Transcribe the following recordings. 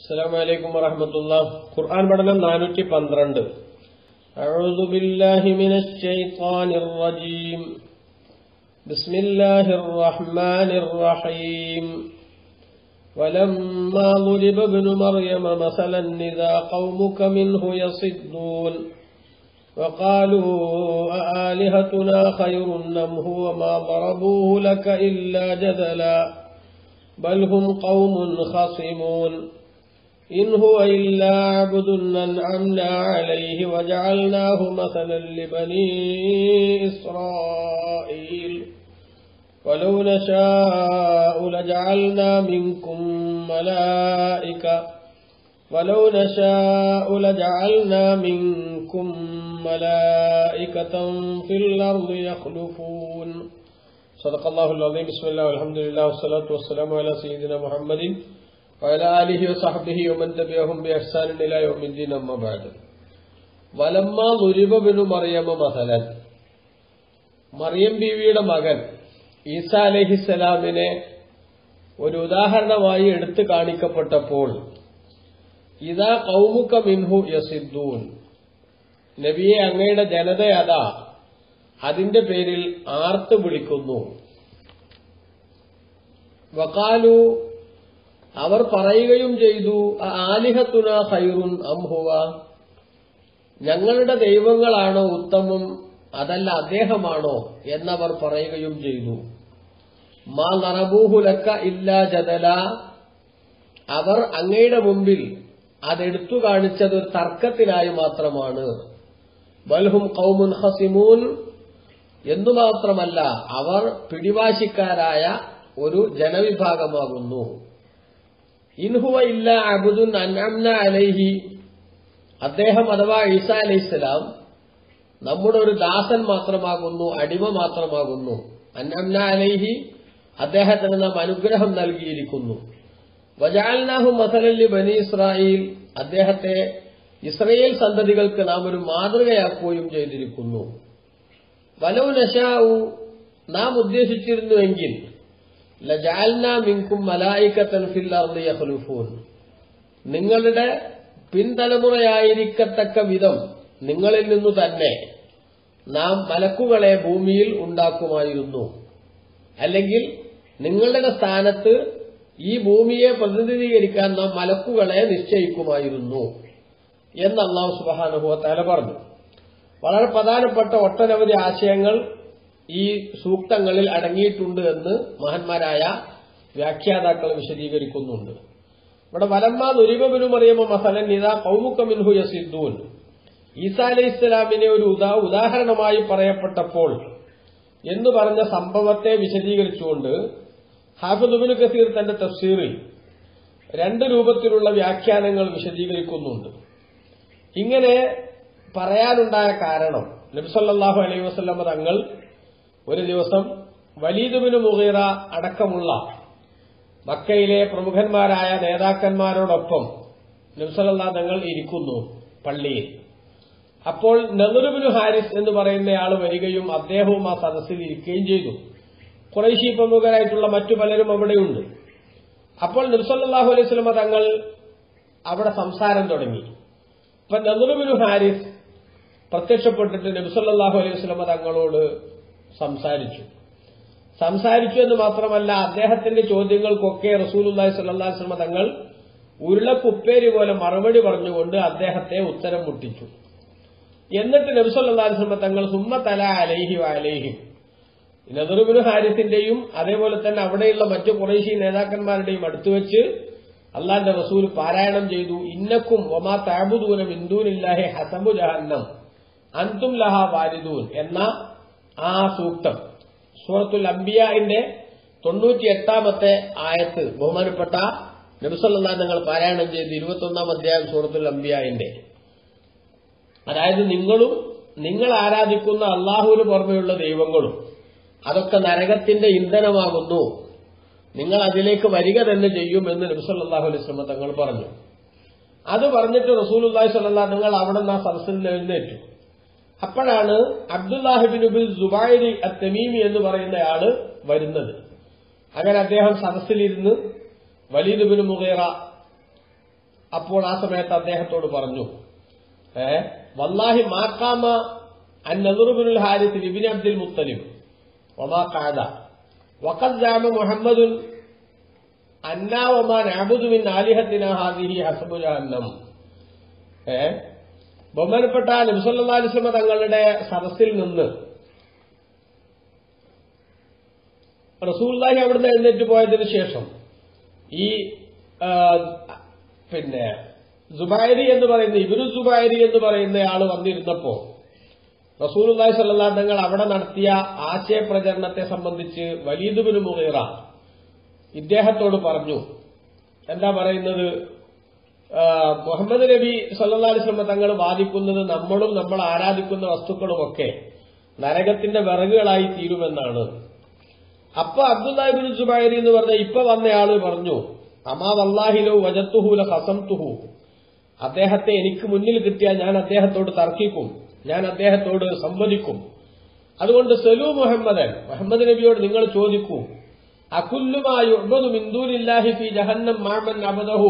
السلام عليكم ورحمة الله ഖുർആൻ പഠനം നാനൂറ്റി പന്ത്രണ്ട് أعوذ بالله من الشيطان الرجيم بسم الله الرحمن الرحيم ولما ضرب ابن مريم مثلا إذا قومك منه يصدون وقالوا أآلهتنا خير أم هو ما ضربوه لك إلا جدلا بل هم قوم خصمون إن هو إلا عبد أنعمنا عليه وجعلناه مثلا لبني إسرائيل ولو نشاء لجعلنا منكم ملائكة ولو نشاء لجعلنا منكم ملائكة في الأرض يخلفون صدق الله العظيم بسم الله والحمد لله والصلاة والسلام على سيدنا محمد وعلى آله وصحبه ومن تبعهم بإحسان إلى يوم الدين أما بعد ولما ضرب بن مريم مثلا മറിയം ബീവിയുടെ മകൻ ഈസ അലഹിസലാമിനെ ഒരു ഉദാഹരണമായി എടുത്തു കാണിക്കപ്പെട്ടപ്പോൾ ഇതാ കൗമുക്ക മിൻഹു യസിദ്ദൂൻ നബിയെ അങ്ങയുടെ ജനത അതാ അതിന്റെ പേരിൽ ആർത്ത് വിളിക്കുന്നു വക്കാലു അവർ പറയുകയും ചെയ്തു ആലിഹത്തുന ഹൈറുൻ അംഹുവ ഞങ്ങളുടെ ദൈവങ്ങളാണോ ഉത്തമം അതല്ല അദ്ദേഹമാണോ എന്നവർ പറയുകയും ചെയ്തു മാ നറബൂഹുലക്ക ഇല്ല ജദല അവർ അങ്ങയുടെ മുമ്പിൽ അതെടുത്തു കാണിച്ചത് ഒരു തർക്കത്തിനായി മാത്രമാണ് ബൽഹും കൗമുൻ ഹസിമൂൻ എന്നു മാത്രമല്ല അവർ പിടിവാശിക്കാരായ ഒരു ജനവിഭാഗമാകുന്നു ഇൻഹുവ ഇല്ല അബുദുൻ അൻഅംന അലൈഹി അദ്ദേഹം അഥവാ ഈസ അലൈഹിസ്സലാം നമ്മുടെ ഒരു ദാസൻ മാത്രമാകുന്നു അടിമ മാത്രമാകുന്നു അൻഅംന അലൈഹി അദ്ദേഹത്തിന് നാം അനുഗ്രഹം നൽകിയിരിക്കുന്നു വജാൽനാഹു മസലല്ലി ബനി ഇസ്രായേൽ അദ്ദേഹത്തെ ഇസ്രയേൽ സന്തതികൾക്ക് നാം ഒരു മാതൃകയാക്കുകയും ചെയ്തിരിക്കുന്നു വലൗ നശാവു നാം ഉദ്ദേശിച്ചിരുന്നുവെങ്കിൽ ലജാൽന മിങ്കും മലായിക്കത്തൻ ഫിൽ അർദി യഖ്ലുഫൂൻ നിങ്ങളുടെ പിൻതലമുറയായിരിക്കത്തക്ക വിധം നിങ്ങളിൽ നിന്നു തന്നെ നാം മലക്കുകളെ ഭൂമിയിൽ ഉണ്ടാക്കുമായിരുന്നു അല്ലെങ്കിൽ നിങ്ങളുടെ സ്ഥാനത്ത് ഈ ഭൂമിയെ പ്രതിനിധീകരിക്കാൻ നാം മലക്കുകളെ നിശ്ചയിക്കുമായിരുന്നു എന്ന് അള്ളാഹു സുബാനുഭവത്താല പറഞ്ഞു വളരെ പ്രധാനപ്പെട്ട ഒട്ടനവധി ആശയങ്ങൾ ഈ സൂക്തങ്ങളിൽ അടങ്ങിയിട്ടുണ്ട് എന്ന് മഹാന്മാരായ വ്യാഖ്യാതാക്കൾ വിശദീകരിക്കുന്നുണ്ട് ഇവിടെ വലമ്മ ദുരിബിനു മറിയുമ്പോ മസലൻ ഇതാ കൗമുക്ക മിൻഹു യസിദ്ദൂൻ ഈസാ അലൈഹി ഇസ്ലാമിനെ ഒരു ഉദാ ഉദാഹരണമായി പറയപ്പെട്ടപ്പോൾ എന്ന് പറഞ്ഞ സംഭവത്തെ വിശദീകരിച്ചുകൊണ്ട് ഹാഫിദുബിന് കസീർ തന്റെ തഫ്സീറിൽ രണ്ട് രൂപത്തിലുള്ള വ്യാഖ്യാനങ്ങൾ വിശദീകരിക്കുന്നുണ്ട് ഇങ്ങനെ പറയാനുണ്ടായ കാരണം നബിസല്ലാഹു അലൈഹി വസ്ലമ തങ്ങൾ ഒരു ദിവസം വലീദുബിന് മുഗീറ അടക്കമുള്ള മക്കയിലെ പ്രമുഖന്മാരായ നേതാക്കന്മാരോടൊപ്പം നബ്സല്ലാ തങ്ങൾ ഇരിക്കുന്നു പള്ളിയിൽ അപ്പോൾ നദറുബിനു ഹാരിസ് എന്ന് പറയുന്നയാൾ വരികയും അദ്ദേഹവും ആ സദസ്സിൽ ഇരിക്കുകയും ചെയ്തു കുറേശി പ്രമുഖരായിട്ടുള്ള മറ്റു പലരും അവിടെയുണ്ട് അപ്പോൾ നബ്സല്ലാഹു അലൈഹി സ്വലമ തങ്ങൾ അവിടെ സംസാരം തുടങ്ങി ഇപ്പൊ നദറുബിനു ഹാരിസ് പ്രത്യക്ഷപ്പെട്ടിട്ട് നബ്സല്ലാഹു അലൈഹി വസ്ലമ തങ്ങളോട് സംസാരിച്ചു സംസാരിച്ചു എന്ന് മാത്രമല്ല അദ്ദേഹത്തിന്റെ ചോദ്യങ്ങൾക്കൊക്കെ റസൂലുല്ലാഹി സ്വല്ലല്ലാഹി വസല്ലമ തങ്ങൾ ഉരുളക്കുപ്പേരി പോലെ മറുപടി പറഞ്ഞുകൊണ്ട് അദ്ദേഹത്തെ ഉത്തരം മുട്ടിച്ചു എന്നിട്ട് നബി സല്ലല്ലാഹി അലൈഹി വസല്ലമ തങ്ങൾ സുമ്മ തല അലൈഹി വഅലൈഹി നദറുബിന് ഹാരിസിന്റെയും അതേപോലെ തന്നെ അവിടെയുള്ള മറ്റു കുറേശി നേതാക്കന്മാരുടെയും അടുത്ത് വെച്ച് അള്ളാന്റെ റസൂൽ പാരായണം ചെയ്തു ഇന്നക്കും ഒമാ താബുദൂന ബിന്ദൂനില്ലാഹി ഹസബു ജഹന്നം അന്തും ലഹ വാരിദൂൻ എന്ന ആ സൂക്തം സൂറത്തുൽ അംബിയാന്റെ തൊണ്ണൂറ്റി എട്ടാമത്തെ ആയത്ത് ബഹുമാനപ്പെട്ട നബിസല്ലാ നിങ്ങൾ പാരായണം ചെയ്ത് ഇരുപത്തൊന്നാം അധ്യായം സൂറത്തുൽ അംബിയാന്റെ അതായത് നിങ്ങളും നിങ്ങൾ ആരാധിക്കുന്ന അള്ളാഹുവിന് പുറമെയുള്ള ദൈവങ്ങളും അതൊക്കെ നരകത്തിന്റെ ഇന്ധനമാകുന്നു നിങ്ങൾ അതിലേക്ക് വരിക തന്നെ ചെയ്യും എന്ന് നബിസല്ലാഹു അലൈഹി സ്വലമ തങ്ങൾ പറഞ്ഞു അത് പറഞ്ഞിട്ട് റസൂലുല്ലാഹി സ്വല്ലാ നിങ്ങൾ അവിടെ നിന്ന് ആ സദസ്സിൽ നിന്ന് എഴുന്നേറ്റു അപ്പോഴാണ് അബ്ദുല്ലാഹിബിനുബിൻ ജുബൈരി അത്തമീമി എന്ന് പറയുന്നയാള് വരുന്നത് അങ്ങനെ അദ്ദേഹം സദസ്സിലിരുന്ന് വലീദുബിന് മുഗേറ അപ്പോൾ ആ സമയത്ത് അദ്ദേഹത്തോട് പറഞ്ഞു ഏ വല്ലാഹി മാക്കാമ അന്നറുബിനുൽ ഹാരിസ് ഇബിൻ അബ്ദുൽ മുത്തലിം വമാ കാദ വഖദ് ജാമ മുഹമ്മദുൻ അന്നാ വമാ നഅബുദു മിൻ ആലിഹത്തിന ഹാദിഹി ഹസബു ജഹന്നം ഏ ബഹുമാനപ്പെട്ട നബിസല്ലാ അലിസ്ലമ തങ്ങളുടെ സദസ്സിൽ നിന്ന് റസൂല്ലാഹി അവിടുന്ന് എഴുന്നേറ്റ് പോയതിനു ശേഷം ഈ ആ, പിന്നെ സുബൈരി എന്ന് പറയുന്ന ഇബിനു സുബൈരി എന്ന് പറയുന്ന ആള് വന്നിരുന്നപ്പോ റസൂലുല്ലാഹി സല്ലാ തങ്ങൾ അവിടെ നടത്തിയ ആശയപ്രചരണത്തെ സംബന്ധിച്ച് വലീദുബിന് മുഹീറ ഇദ്ദേഹത്തോട് പറഞ്ഞു എന്താ പറയുന്നത് ആ, മുഹമ്മദ് നബി സല്ലാ അലിസ്ലമ തങ്ങൾ വാദിക്കുന്നത് നമ്മളും നമ്മൾ ആരാധിക്കുന്ന വസ്തുക്കളുമൊക്കെ നരകത്തിന്റെ വിറകുകളായി തീരുമെന്നാണ് അപ്പൊ അബ്ദുല്ലാഹിബിൻ സുബൈരി എന്ന് പറഞ്ഞ ഇപ്പൊ വന്നയാള് പറഞ്ഞു അമാ വല്ലാഹിലോ വജത്തുഹുല ഹസംതുഹു അദ്ദേഹത്തെ എനിക്ക് മുന്നിൽ കിട്ടിയാൽ ഞാൻ അദ്ദേഹത്തോട് തർക്കിക്കും ഞാൻ അദ്ദേഹത്തോട് സംവദിക്കും അതുകൊണ്ട് സലു മുഹമ്മദൻ മുഹമ്മദ് നബിയോട് നിങ്ങൾ ചോദിക്കൂ അകുല്ലുമായി മിന്ദൂലില്ലാഹി ഫി ജഹന്നം മാമൻ അബദഹു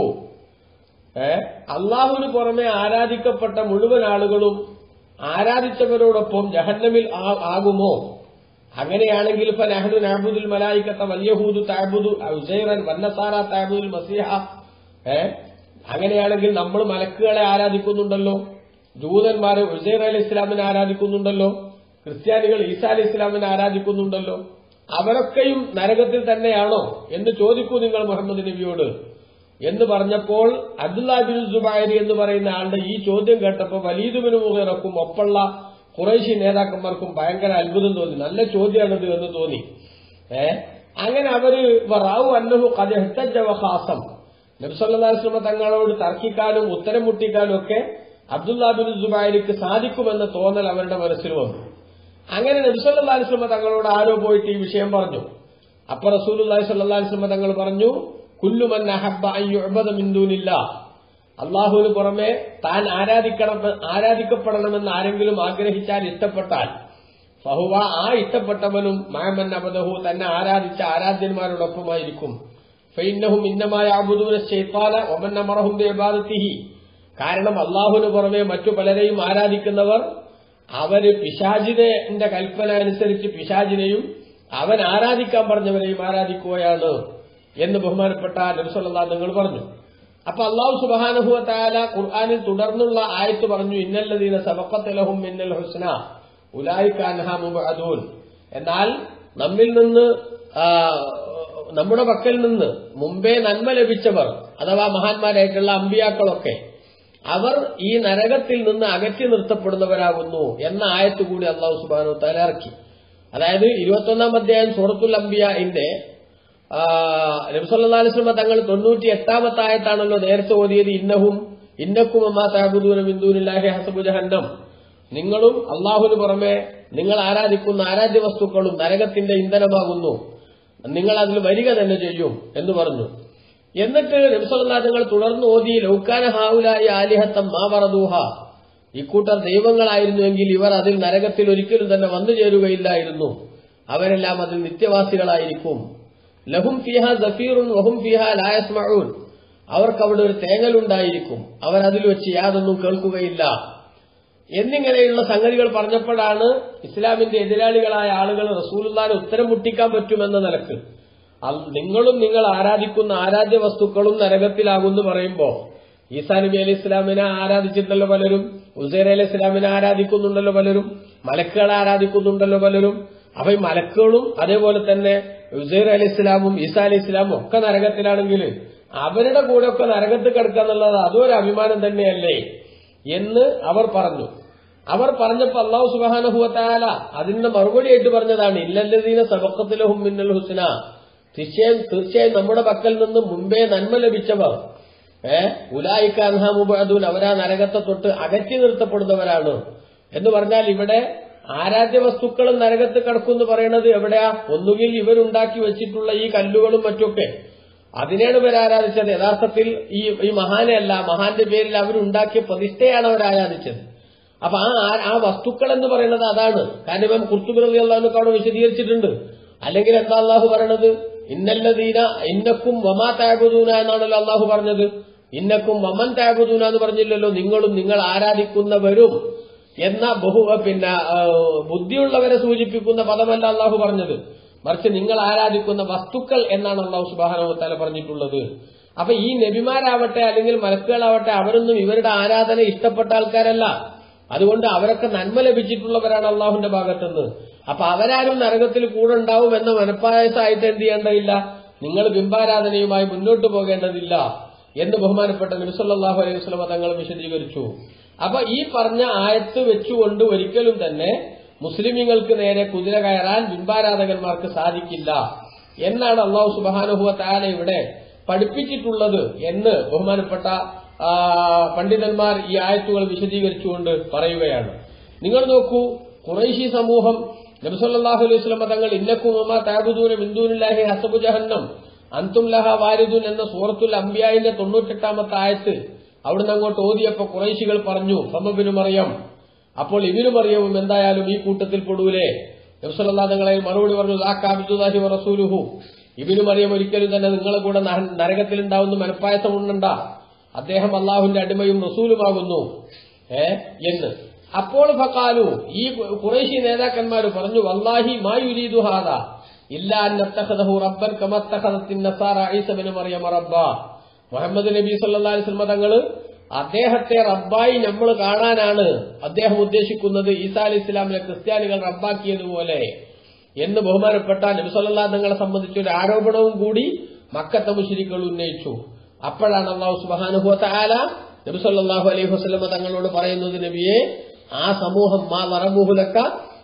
ഏ അള്ളാഹുവിന് പുറമെ ആരാധിക്കപ്പെട്ട മുഴുവൻ ആളുകളും ആരാധിച്ചവരോടൊപ്പം ജഹന്നമിൽ ആ- ആകുമോ അങ്ങനെയാണെങ്കിൽ ഇപ്പൊ നെഹ്റു നാബുദുൽ മലായിക്കത്ത വല്യഹൂദു താബുദു ഉസൈറൻ വന്നസാര താബുദുൽ മസീഹ ഏ അങ്ങനെയാണെങ്കിൽ നമ്മൾ മലക്കുകളെ ആരാധിക്കുന്നുണ്ടല്ലോ ജൂതന്മാര് ഉസൈർ അലി ഇസ്ലാമിനെ ആരാധിക്കുന്നുണ്ടല്ലോ ക്രിസ്ത്യാനികൾ ഈസാ അലി ഇസ്ലാമിനെ ആരാധിക്കുന്നുണ്ടല്ലോ അവരൊക്കെയും നരകത്തിൽ തന്നെയാണോ എന്ന് ചോദിക്കൂ നിങ്ങൾ മുഹമ്മദ് നബിയോട് എന്ന് പറഞ്ഞപ്പോൾ അബ്ദുല്ലാബിൻ സുബൈരി എന്ന് പറയുന്ന ആളുടെ ഈ ചോദ്യം കേട്ടപ്പോൾ വലീദുബിന് മുഖേറക്കും ഒപ്പുള്ള കുറേശി നേതാക്കന്മാർക്കും ഭയങ്കര അത്ഭുതം തോന്നി നല്ല ചോദ്യമാണിത് എന്ന് തോന്നി ഏ അങ്ങനെ അവര് റാവു അന്നഹു കഥഹാസം നബ്സല്ലാസ്ലമ തങ്ങളോട് തർക്കിക്കാനും ഉത്തരം മുട്ടിക്കാനും ഒക്കെ അബ്ദുല്ലാബിൻ സുബൈരിക്ക് സാധിക്കുമെന്ന തോന്നൽ അവരുടെ മനസ്സിൽ വന്നു അങ്ങനെ നബ്സല്ലാസ്ലമ തങ്ങളോട് ആരോ പോയിട്ട് ഈ വിഷയം പറഞ്ഞു അപ്പൊ റസൂലുല്ലാഹി സല്ലല്ലാഹി അലൈഹി വസല്ലം തങ്ങൾ പറഞ്ഞു കുല്ലുമൻ അഹബ്ബ അൻ യുഅബദ മിൻ ദൂനില്ലാ അള്ളാഹുവിന് പുറമെ താൻ ആരാധിക്കണം ആരാധിക്കപ്പെടണമെന്ന് ആരെങ്കിലും ആഗ്രഹിച്ചാൽ ഇഷ്ടപ്പെട്ടാൽ ഫഹുവ ആ ഇഷ്ടപ്പെട്ടവനും മാമൻ അബദഹു തന്നെ ആരാധിച്ച ആരാധ്യന്മാരോടൊപ്പമായിരിക്കും ഫൈന്നഹും ഇന്നമായ അബുദൂന ശൈത്താന ഒമൻ അമറഹും ബിഇബാദത്തിഹി കാരണം അള്ളാഹുവിന് പുറമെ മറ്റു പലരെയും ആരാധിക്കുന്നവർ അവര് പിശാചിന്റെ കൽപ്പന അനുസരിച്ച് പിശാചിനെയും അവൻ ആരാധിക്കാൻ പറഞ്ഞവരെയും ആരാധിക്കുകയാണ് എന്ന് ബഹുമാനപ്പെട്ട നബിസല്ലാ നിങ്ങൾ പറഞ്ഞു അപ്പൊ അള്ളാഹു സുബാനുഹുവ താല ഖുർആാനിൽ തുടർന്നുള്ള ആയത്ത് പറഞ്ഞു ഇന്നല്ലതീന സബക്കത്തലഹും മിന്നൽ ഹുസ്ന ഉലായിക്കാൻഹാമുബൂൻ എന്നാൽ നമ്മിൽ നിന്ന് ആ, നമ്മുടെ പക്കൽ നിന്ന് മുമ്പേ നന്മ ലഭിച്ചവർ അഥവാ മഹാന്മാരായിട്ടുള്ള അമ്പിയാക്കളൊക്കെ അവർ ഈ നരകത്തിൽ നിന്ന് അകറ്റി നിർത്തപ്പെടുന്നവരാകുന്നു എന്ന ആയത്ത് കൂടി അള്ളാഹു സുബാനു താല ഇറക്കി അതായത് ഇരുപത്തൊന്നാം അധ്യായം സൂറത്തുൽ അംബിയന്റെ നബ്സല്ലാസ്ലമ തങ്ങൾ തൊണ്ണൂറ്റി എട്ടാമത്തെ ആയത്താണല്ലോ നേരത്തെ ഓതിയത് ഇന്നഹും ഇന്നക്കും അമ്മാ താബുദൂന ബിന്ദൂനില്ലാഹി ഹസബു ജഹന്നം നിങ്ങളും അള്ളാഹുവിന് പുറമെ നിങ്ങൾ ആരാധിക്കുന്ന ആരാധ്യ വസ്തുക്കളും നരകത്തിന്റെ ഇന്ധനമാകുന്നു നിങ്ങൾ അതിൽ വരിക തന്നെ ചെയ്യും എന്ന് പറഞ്ഞു എന്നിട്ട് നബ്സല്ലാ തങ്ങൾ തുടർന്ന് ഓതി ലൗക്കാന ഹാവുലായി ആലിഹത്തം മാ പറദൂഹ ഇക്കൂട്ടർ ദൈവങ്ങളായിരുന്നുവെങ്കിൽ ഇവർ അതിൽ നരകത്തിൽ ഒരിക്കലും തന്നെ വന്നു ചേരുകയില്ലായിരുന്നു അവരെല്ലാം അതിൽ നിത്യവാസികളായിരിക്കും ലഹും ഫിഹ സഫീറുൻ വഹും ഫിഹ ലായസ്മഊൻ അവർക്ക് അവിടെ ഒരു തേങ്ങലുണ്ടായിരിക്കും അവരതിൽ വെച്ച് യാതൊന്നും കേൾക്കുകയില്ല എന്നിങ്ങനെയുള്ള സംഗതികൾ പറഞ്ഞപ്പോഴാണ് ഇസ്ലാമിന്റെ എതിരാളികളായ ആളുകൾ റസൂലുള്ളാനെ ഉത്തരം മുട്ടിക്കാൻ പറ്റുമെന്ന നിലക്ക് അൽ- നിങ്ങളും നിങ്ങൾ ആരാധിക്കുന്ന ആരാധ്യ വസ്തുക്കളും നരകത്തിലാകുമെന്ന് പറയുമ്പോ ഈസാ നബി അലി ഇസ്ലാമിനെ ആരാധിച്ചിട്ടുണ്ടല്ലോ പലരും ഉസൈർ അലി ഇസ്ലാമിനെ ആരാധിക്കുന്നുണ്ടല്ലോ പലരും മലക്കുകളെ ആരാധിക്കുന്നുണ്ടല്ലോ പലരും അപ്പൊ ഈ മലക്കുകളും അതേപോലെ തന്നെ ഉസൈർ അലി ഇസ്ലാമും ഈസാ അലി ഇസ്ലാമും ഒക്കെ നരകത്തിലാണെങ്കിൽ അവരുടെ കൂടെ ഒക്കെ നരകത്ത് കിടക്കുക എന്നുള്ളത് അതൊരു അഭിമാനം തന്നെയല്ലേ എന്ന് അവർ പറഞ്ഞു അവർ പറഞ്ഞപ്പോ അള്ളാഹു സുബാനഹുവത്താല അതിന്റെ മറുപടിയായിട്ട് പറഞ്ഞതാണ് ഇല്ലല്ലതീന സബക്കത്തിലഹും മിന്നൽ ഹുസ്ന തീർച്ചയായും തീർച്ചയായും നമ്മുടെ പക്കൽ നിന്ന് മുമ്പേ നന്മ ലഭിച്ചവർ ഏ ഉലായിക്കാൻഹാമുബൂൻ അവരാ നരകത്തെ തൊട്ട് അകറ്റി നിർത്തപ്പെടുന്നവരാണ് എന്ന് പറഞ്ഞാൽ ഇവിടെ ആരാധ്യ വസ്തുക്കളും നരകത്ത് കിടക്കും പറയുന്നത് എവിടെയാ ഒന്നുകിൽ ഇവരുണ്ടാക്കി വെച്ചിട്ടുള്ള ഈ കല്ലുകളും മറ്റൊക്കെ അതിനെയാണ് ഇവർ ആരാധിച്ചത് യഥാർത്ഥത്തിൽ ഈ ഈ മഹാനെ അല്ല മഹാന്റെ പേരിൽ അവരുണ്ടാക്കിയ പ്രതിഷ്ഠയാണ് അവർ ആരാധിച്ചത് അപ്പൊ ആ ആ- ആ വസ്തുക്കൾ എന്ന് പറയുന്നത് അതാണ് കാരണം ഇവൻ കുർത്തുബിറലി അള്ളാഹുനൊക്കെ അവിടെ വിശദീകരിച്ചിട്ടുണ്ട് അല്ലെങ്കിൽ എന്താ അള്ളാഹു പറയണത് ഇന്നല്ലദീന ഇന്നക്കും വമാ താബുദൂന എന്നാണല്ലോ അള്ളാഹു പറഞ്ഞത് ഇന്നക്കും വമൻ താബുദൂന എന്ന് പറഞ്ഞില്ലല്ലോ നിങ്ങളും നിങ്ങൾ ആരാധിക്കുന്നവരും എന്ന ബഹു പിന്നെ ആ, ബുദ്ധിയുള്ളവരെ സൂചിപ്പിക്കുന്ന പദമല്ല അള്ളാഹു പറഞ്ഞത് മറിച്ച് നിങ്ങൾ ആരാധിക്കുന്ന വസ്തുക്കൾ എന്നാണ് അള്ളാഹു സുബാനവത്താല പറഞ്ഞിട്ടുള്ളത് അപ്പൊ ഈ നബിമാരാവട്ടെ അല്ലെങ്കിൽ മലക്കുകളാവട്ടെ അവരൊന്നും ഇവരുടെ ആരാധന ഇഷ്ടപ്പെട്ട ആൾക്കാരല്ല അതുകൊണ്ട് അവരൊക്കെ നന്മ ലഭിച്ചിട്ടുള്ളവരാണ് അള്ളാഹുന്റെ ഭാഗത്തുനിന്ന് അപ്പൊ അവരാരും നരകത്തിൽ കൂടെ ഉണ്ടാവും എന്ന മനപ്പായസമായിട്ട് എന്ത് ചെയ്യേണ്ടതില്ല നിങ്ങൾ ബിംബാരാധനയുമായി മുന്നോട്ട് പോകേണ്ടതില്ല എന്ന് ബഹുമാനപ്പെട്ട നബിസല്ലാഹു അലൈഹി വസ്ലമ തങ്ങൾ വിശദീകരിച്ചു അപ്പൊ ഈ പറഞ്ഞ ആയത്ത് വെച്ചുകൊണ്ട് ഒരിക്കലും തന്നെ മുസ്ലിമീങ്ങൾക്ക് നേരെ കുതിര കയറാൻ ബിംബാരാധകന്മാർക്ക് സാധിക്കില്ല എന്നാണ് അള്ളാഹു സുബാനുഹുവ താല ഇവിടെ പഠിപ്പിച്ചിട്ടുള്ളത് എന്ന് ബഹുമാനപ്പെട്ട ആ, പണ്ഡിതന്മാർ ഈ ആയത്തുകൾ വിശദീകരിച്ചുകൊണ്ട് പറയുകയാണ് നിങ്ങൾ നോക്കൂ കുറൈശി സമൂഹം നബിസല്ലാഹു അലൈഹി സ്വലമ തങ്ങൾ ഇന്നക്കുമ താബുദൂന ബിന്ദൂനില്ലാഹി ഹസബു ജഹന്നം അന്തും ലഹ വാരിദൂൻ എന്ന സൂറത്തുൽ അംബിയായിന്റെ തൊണ്ണൂറ്റെട്ടാമത്തെ ആയത്ത് അവിടുന്ന് അങ്ങോട്ട് ഓതിയപ്പോ കുറേശികൾ പറഞ്ഞു ഫമബിനു മറിയം അപ്പോൾ ഇവരും മറിയവും എന്തായാലും ഈ കൂട്ടത്തിൽ പെടൂലേ നബ്സല്ലാ തങ്ങളെ മറുപടി പറഞ്ഞു ആ കാബിദുദാഹി റസൂലുഹു ഇബിനു മറിയം ഒരിക്കലും തന്നെ നിങ്ങളെ കൂടെ നര- നരകത്തിലുണ്ടാവുന്ന മനപ്പായസം ഉണ്ടണ്ട അദ്ദേഹം അള്ളാഹുവിന്റെ അടിമയും റസൂലുമാകുന്നു ഏ എന്ന് അപ്പോൾ ഫക്കാലു ഈ കുറേശി നേതാക്കന്മാർ പറഞ്ഞു വല്ലാഹി മാ യുരീദു ഹാദ ഇല്ലാ അന്നത്തഖദഹു റബ്ബൻ കമത്തഖദത്തിൻ നസാറ ഈസബിന് മറിയം റബ്ബ മുഹമ്മദ് നബി സല്ലല്ലാഹു അലൈഹി വസല്ലം തങ്ങള് അദ്ദേഹത്തെ റബ്ബായി നമ്മൾ കാണാനാണ് അദ്ദേഹം ഉദ്ദേശിക്കുന്നത് ഈസാ അലി ഇസ്ലാമിലെ ക്രിസ്ത്യാനികൾ റബ്ബാക്കിയതുപോലെ എന്ന് ബഹുമാനപ്പെട്ട നബി സല്ലല്ലാഹു തങ്ങളെ സംബന്ധിച്ച ഒരു ആരോപണവും കൂടി മക്കത്തെ മുശ്രിക്കുകൾ ഉന്നയിച്ചു അപ്പോഴാണ് അള്ളാഹു സുബ്ഹാനഹു വതആല നബി സല്ലല്ലാഹു അലൈഹി വസല്ലം തങ്ങളോട് പറയുന്നത് നബിയെ ആ സമൂഹം മാ വറബുഹുലക്ക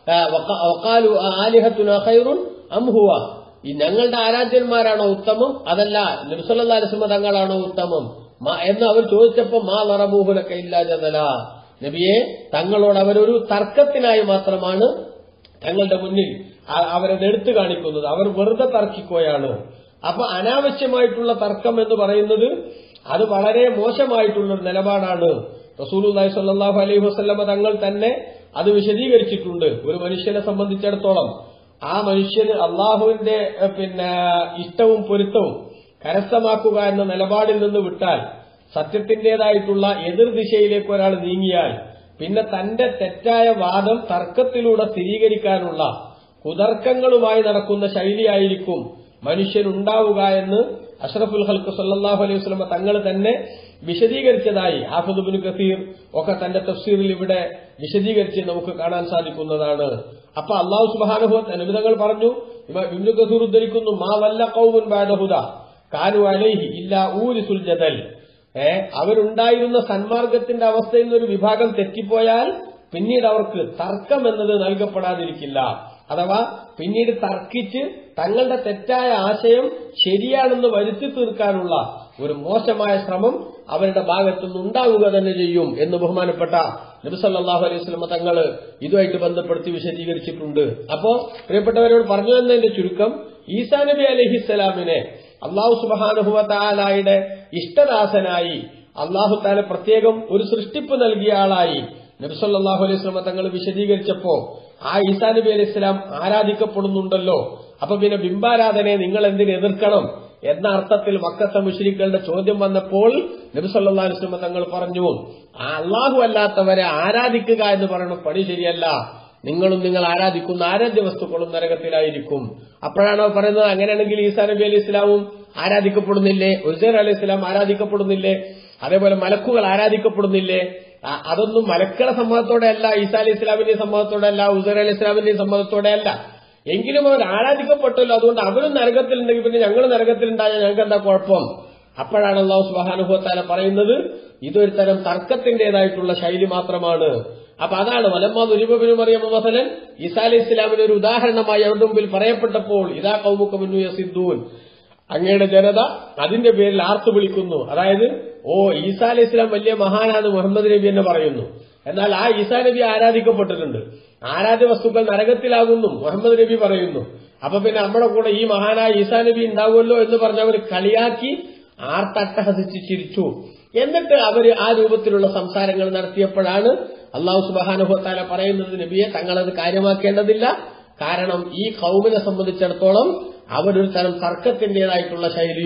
വഖാലു ആലിഹത്തുന ഖൈറുൻ അം ഹുവ ഈ ഞങ്ങളുടെ ആരാധ്യന്മാരാണോ ഉത്തമം അതല്ല നബിസല്ലാ അലിസ്മ തങ്ങളാണോ ഉത്തമം മ- എന്ന് അവർ ചോദിച്ചപ്പോ മാ വറബൂഹുലക്ക ഇല്ലാ ജതല നബിയെ തങ്ങളോട് അവരൊരു തർക്കത്തിനായി മാത്രമാണ് തങ്ങളുടെ മുന്നിൽ അ- അവരത് എടുത്തു കാണിക്കുന്നത് അവർ വെറുതെ തർക്കിക്കുകയാണ് അപ്പൊ അനാവശ്യമായിട്ടുള്ള തർക്കം എന്ന് പറയുന്നത് അത് വളരെ മോശമായിട്ടുള്ള ഒരു നിലപാടാണ് റസൂലുല്ലാഹി സ്വല്ലല്ലാഹു അലൈഹി വസല്ലമ തങ്ങൾ തന്നെ അത് വിശദീകരിച്ചിട്ടുണ്ട് ഒരു മനുഷ്യനെ സംബന്ധിച്ചിടത്തോളം ആ മനുഷ്യന് അള്ളാഹുവിന്റെ എഹ്, പിന്നെ ഇഷ്ടവും പൊരുത്തവും കരസ്ഥമാക്കുക എന്ന നിലപാടിൽ നിന്ന് വിട്ടാൽ സത്യത്തിന്റേതായിട്ടുള്ള എതിർദിശയിലേക്ക് ഒരാൾ നീങ്ങിയാൽ പിന്നെ തന്റെ തെറ്റായ വാദം തർക്കത്തിലൂടെ സ്ഥിരീകരിക്കാനുള്ള കുതർക്കങ്ങളുമായി നടക്കുന്ന ശൈലിയായിരിക്കും മനുഷ്യനുണ്ടാവുക എന്ന് അഷ്റഫുൽ ഹൽക്ക് സല്ലാഹു അലൈഹി വസ്ലമ തങ്ങൾ തന്നെ വിശദീകരിച്ചതായി ഹാഫിദുബിൻ കസീർ ഒക്കെ തന്റെ തഫ്സീറിൽ ഇവിടെ വിശദീകരിച്ച് നമുക്ക് കാണാൻ സാധിക്കുന്നതാണ് അപ്പൊ അള്ളാഹു സുബാനുഭവ അനുബിതങ്ങൾ പറഞ്ഞു ഇമാം ഇബ്നു കസീർ ഉദ്ധരിക്കുന്നു മാ വല്ല കൗമുൻ ബാദഹുദ കാനു അലൈഹി ഇല്ല ഊരിസുൽ ജദൽ ഏ അവരുണ്ടായിരുന്ന സന്മാർഗത്തിന്റെ അവസ്ഥയിൽ നിന്നൊരു വിഭാഗം തെറ്റിപ്പോയാൽ പിന്നീട് അവർക്ക് തർക്കം എന്നത് നൽകപ്പെടാതിരിക്കില്ല അഥവാ പിന്നീട് തർക്കിച്ച് തങ്ങളുടെ തെറ്റായ ആശയം ശരിയാണെന്ന് വരുത്തി തീർക്കാനുള്ള ഒരു മോശമായ ശ്രമം അവരുടെ ഭാഗത്തുനിന്ന് ഉണ്ടാവുക തന്നെ ചെയ്യും എന്ന് ബഹുമാനപ്പെട്ട നബിസല്ലാഹു അലൈഹി സ്വലമ തങ്ങള് ഇതുമായിട്ട് ബന്ധപ്പെടുത്തി വിശദീകരിച്ചിട്ടുണ്ട് അപ്പോ പ്രിയപ്പെട്ടവരോട് പറഞ്ഞു തന്നതിന്റെ ചുരുക്കം ഈസാ നബി അലഹിസ്സലാമിനെ അള്ളാഹു സുബാനുഹുവ താലായുടെ ഇഷ്ടദാസനായി അള്ളാഹു താല പ്രത്യേകം ഒരു സൃഷ്ടിപ്പ് നൽകിയ ആളായി നബിസല്ലാഹു അലൈഹി സ്വലമ തങ്ങൾ വിശദീകരിച്ചപ്പോ ആ ഈസാ നബി അലൈഹി സ്വലാം ആരാധിക്കപ്പെടുന്നുണ്ടല്ലോ അപ്പൊ പിന്നെ ബിംബാരാധനയെ നിങ്ങൾ എന്തിന് എതിർക്കണം എന്ന അർത്ഥത്തിൽ മക്കത്തെ മുശ്രിക്കളുടെ ചോദ്യം വന്നപ്പോൾ നബി സല്ലല്ലാഹു അലൈഹി വസല്ലം തങ്ങൾ പറഞ്ഞു ആ അള്ളാഹു അല്ലാത്തവരെ ആരാധിക്കുക എന്ന് പറയുന്ന പണി ശരിയല്ല നിങ്ങളും നിങ്ങൾ ആരാധിക്കുന്ന ആരാധ്യ വസ്തുക്കളും നരകത്തിലായിരിക്കും അപ്പോഴാണോ പറയുന്നത് അങ്ങനെയാണെങ്കിൽ ഈസാ നബി അലൈഹി ഇസ്ലാമും ആരാധിക്കപ്പെടുന്നില്ലേ ഉസൈർ അലൈഹി ഇസ്ലാം ആരാധിക്കപ്പെടുന്നില്ലേ അതേപോലെ മലക്കുകൾ ആരാധിക്കപ്പെടുന്നില്ലേ ആ, അതൊന്നും മലക്കളെ സമ്മതത്തോടെ അല്ല ഈസാ അലൈഹി ഇസ്ലാമിന്റെയും സമ്മതത്തോടെ അല്ല ഉസൈർ അലൈഹി ഇസ്ലാമിന്റെയും സമ്മതത്തോടെ അല്ല എങ്കിലും അവർ ആരാധിക്കപ്പെട്ടല്ലോ അതുകൊണ്ട് അവരും നരകത്തിലുണ്ടെങ്കിൽ പിന്നെ ഞങ്ങൾ നരകത്തിലുണ്ടായാൽ ഞങ്ങൾക്ക് എന്താ കുഴപ്പം അപ്പോഴാണ് അള്ളാഹു സുബാനുഭവത്താല പറയുന്നത് ഇതൊരു തരം തർക്കത്തിന്റേതായിട്ടുള്ള ശൈലി മാത്രമാണ് അപ്പൊ അതാണ് വലമ്മ ദുരിബിനും അറിയാമോ മസലൻ ഈസാ അലൈഹി ഇസ്ലാമിന് ഒരു ഉദാഹരണമായി അവരുടെ മുമ്പിൽ പറയപ്പെട്ടപ്പോൾ ഇതാ കൗമുക്കമുന്നു യസിദ്ദൂൻ അങ്ങയുടെ ജനത അതിന്റെ പേരിൽ ആർത്തു വിളിക്കുന്നു അതായത് ഓ ഈസാ അലൈഹി ഇസ്ലാം വലിയ മഹാനാണ് മുഹമ്മദ് നബി എന്ന് പറയുന്നു എന്നാൽ ആ ഈസാ നബി ആരാധിക്കപ്പെട്ടിട്ടുണ്ട് ആരാധ്യ വസ്തുക്കൾ നരകത്തിലാകുന്നു മുഹമ്മദ് നബി പറയുന്നു അപ്പൊ പിന്നെ നമ്മുടെ കൂടെ ഈ മഹാനായ ഈസാ നബി ഉണ്ടാവുമല്ലോ എന്ന് പറഞ്ഞ് അവർ കളിയാക്കി ആർത്തട്ടഹസിച്ച് ചിരിച്ചു എന്നിട്ട് അവർ ആ രൂപത്തിലുള്ള സംസാരങ്ങൾ നടത്തിയപ്പോഴാണ് അള്ളാഹു സുബാനുഭവത്താല പറയുന്നത് നബിയെ തങ്ങളത് കാര്യമാക്കേണ്ടതില്ല കാരണം ഈ കൗമിനെ സംബന്ധിച്ചിടത്തോളം അവരൊരു തരം തർക്കത്തിന്റേതായിട്ടുള്ള ശൈലിയും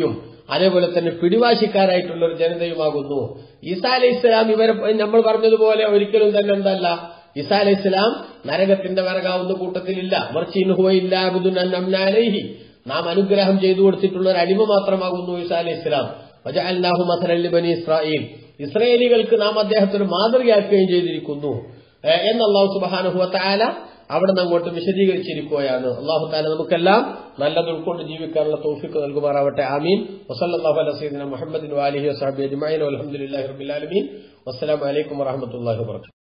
അതേപോലെ തന്നെ പിടിവാശിക്കാരായിട്ടുള്ള ഒരു ജനതയുമാകുന്നു ഈസാ അലൈഹി ഇസ്ലാം ഇവരെ നമ്മൾ പറഞ്ഞതുപോലെ ഒരിക്കലും തന്നെ എന്തല്ല ഈസാ അലൈഹി ഇസ്ലാം നരകത്തിന്റെ വിറകാവുന്ന കൂട്ടത്തിലില്ല മറിച്ചിൻഹുവയില്ലാബുദുനംനാലൈഹി നാം അനുഗ്രഹം ചെയ്തു കൊടുത്തിട്ടുള്ള ഒരു അടിമ മാത്രമാകുന്നു ഈസാ അലൈഹി ഇസ്ലാം വജഅൽനാഹു മസലൻ ബനി ഇസ്രായേൽ ഇസ്രായേലികൾക്ക് നാം അദ്ദേഹത്തിന് മാതൃകയാക്കുകയും ചെയ്തിരിക്കുന്നു ഏഹ് എന്ന് അള്ളാഹു സുബാനുഹുവ താല അവിടെ നിന്ന് അങ്ങോട്ട് വിശദീകരിച്ചിരിക്കുകയാണ് അള്ളാഹു താല നമുക്കെല്ലാം നല്ലത് ഉൾക്കൊണ്ട് ജീവിക്കാനുള്ള തോഫിക്ക് നൽകുമാറാവട്ടെ ആമീൻ വസല്ലാഹു അല സീദിന മുഹമ്മദിൻ വാലിഹി വസാബി അജ്മൈൻ അലഹമുല്ലാഹി റബിൻ വസ്സലാം വലൈക്കും വറഹമത്തല്ലാഹി വാബർക്കാത്തു